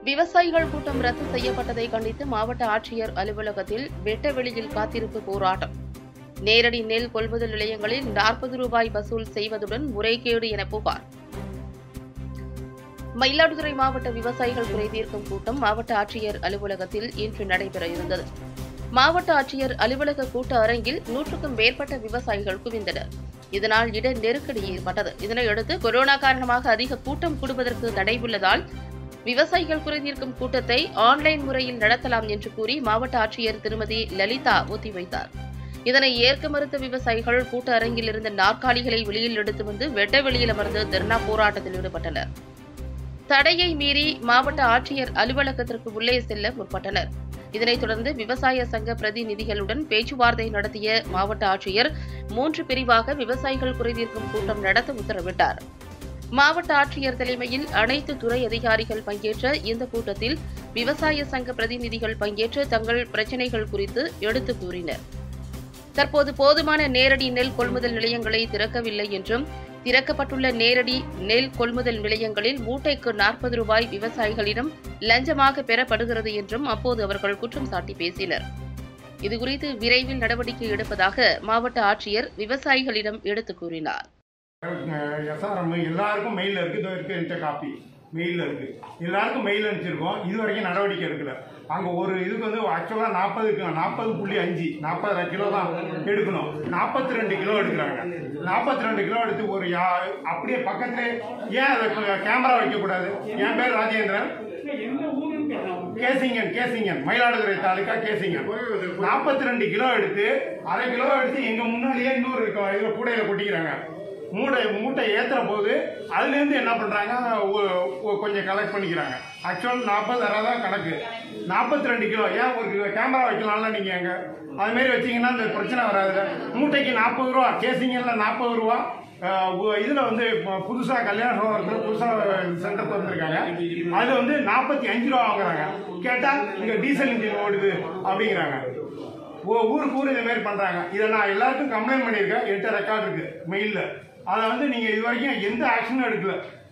விவசாயிகள் கூட்டம் ரத்து செய்யப்பட்டதை கண்டித்து மாவட்ட ஆட்சியர் அலுவலகத்தில் வெட்ட வெளியில் காத்திருப்பு போராட்டம் நேரடி நெல் கொள்முதல் நிலையங்களில் நாற்பது ரூபாய் வசூல் செய்வதுடன் முறைகேடு என புகார் மயிலாடுதுறை மாவட்ட விவசாயிகள் குறை தீர்க்கும் கூட்டம் மாவட்ட ஆட்சியர் அலுவலகத்தில் இன்று நடைபெற இருந்தது மாவட்ட ஆட்சியர் அலுவலக கூட்ட அரங்கில் நூற்றுக்கும் மேற்பட்ட விவசாயிகள் குவிந்தனர் இதனால் இட நெருக்கடி ஏற்பட்டது இதனையடுத்து கொரோனா காரணமாக அதிக கூட்டம் கூடுவதற்கு தடை உள்ளதால் விவசாயிகள் குறைதீர்க்கும் கூட்டத்தை ஆன்லைன் முறையில் நடத்தலாம் என்று கூறி மாவட்ட ஆட்சியர் திருமதி லலிதா ஒத்திவைத்தார் இதனை ஏற்க மறுத்த விவசாயிகள் கூட்ட அரங்கில் இருந்த நாற்காலிகளை வெளியில் எடுத்து வந்து வெட்ட வெளியில் அமர்ந்து தர்ணா போராட்டத்தில் ஈடுபட்டனர் தடையை மீறி மாவட்ட ஆட்சியர் அலுவலகத்திற்கு உள்ளே செல்ல முற்பட்டனர் இதனைத் தொடர்ந்து விவசாய சங்க பிரதிநிதிகளுடன் பேச்சுவார்த்தை நடத்திய மாவட்ட ஆட்சியர் மூன்று பிரிவாக விவசாயிகள் குறைதீர்க்கும் கூட்டம் நடத்த உத்தரவிட்டார் மாவட்ட ஆட்சியர் தலைமையில் அனைத்து துறை அதிகாரிகள் பங்கேற்ற இந்த கூட்டத்தில் விவசாய சங்க பிரதிநிதிகள் பங்கேற்று தங்கள் பிரச்சினைகள் குறித்து எடுத்துக் கூறினர் தற்போது போதுமான நேரடி நெல் கொள்முதல் நிலையங்களை திறக்கவில்லை என்றும் திறக்கப்பட்டுள்ள நேரடி நெல் கொள்முதல் நிலையங்களில் மூட்டைக்கு நாற்பது ரூபாய் விவசாயிகளிடம் லஞ்சமாக பெறப்படுகிறது என்றும் அப்போது அவர்கள் குற்றம் சாட்டி பேசினர் இதுகுறித்து விரைவில் நடவடிக்கை எடுப்பதாக மாவட்ட ஆட்சியர் விவசாயிகளிடம் எடுத்துக் கூறினார் எஸ்ஆர்எம் எல்லாருக்கும் மெயில் இருக்கு இதோ இருக்கு என்கிட்ட காப்பி மெயில் இருக்கு எல்லாருக்கும் மெயில் அனுப்பிச்சிருக்கோம் இது வரைக்கும் நடவடிக்கை எடுக்கல அங்க ஒரு இதுக்கு வந்து ஆக்சுவலா நாற்பதுக்கு நாற்பது புள்ளி அஞ்சு நாற்பதரை கிலோ தான் எடுக்கணும் நாற்பத்தி ரெண்டு கிலோ எடுக்கிறாங்க நாற்பத்தி ரெண்டு கிலோ எடுத்து ஒரு யா- அப்படியே பக்கத்துல ஏன் அதை கேமரா வைக்கக்கூடாது என் பேர் ராஜேந்திரன் கேசிங்கன் கேசிங்கன் மயிலாடுதுறை தாலுக்கா கேசிங்கன் நாற்பத்தி ரெண்டு கிலோ எடுத்து அரை கிலோ எடுத்து எங்க முன்னாடியே இன்னொரு க- இதுல கூடையில கொட்டிக்கிறாங்க மூட்டை மூட்டை ஏத்துற போது அதுல இருந்து என்ன பண்றாங்க ஒ- ஒ- கொஞ்சம் கலெக்ட் பண்ணிக்கிறாங்க ஆக்சுவல் நாற்பது அரை தான் கணக்கு நாற்பத்தி ரெண்டு கிலோ ஏன் ஒரு கேமரா வைக்கலாம்ல நீங்க அங்க அது மாதிரி வச்சீங்கன்னா இந்த பிரச்சனை வராதுல மூட்டைக்கு நாற்பது ரூபா கேசிங்கன்ல நாற்பது ரூபா அஹ் உ- இதுல வந்து இப்ப புதுசா கல்யாண சோழத்துல புதுசா சென்டர் திறந்திருக்காங்க அதுல வந்து நாற்பத்தி அஞ்சு ரூபா வாங்குறாங்க கேட்டா இங்க டீசல் இன்ஜின் ஓடுது அப்படிங்கிறாங்க ஊ- ஊருக்கு ஊர் இந்த மாதிரி பண்றாங்க இதை நான் எல்லாருக்கும் கம்ப்ளைண்ட் பண்ணியிருக்கேன் என்கிட்ட ரெக்கார்ட் இருக்கு மெயில்ல அதை வந்து நீங்க இது வரைக்கும் எந்த ஆக்ஷனும் எடுக்கல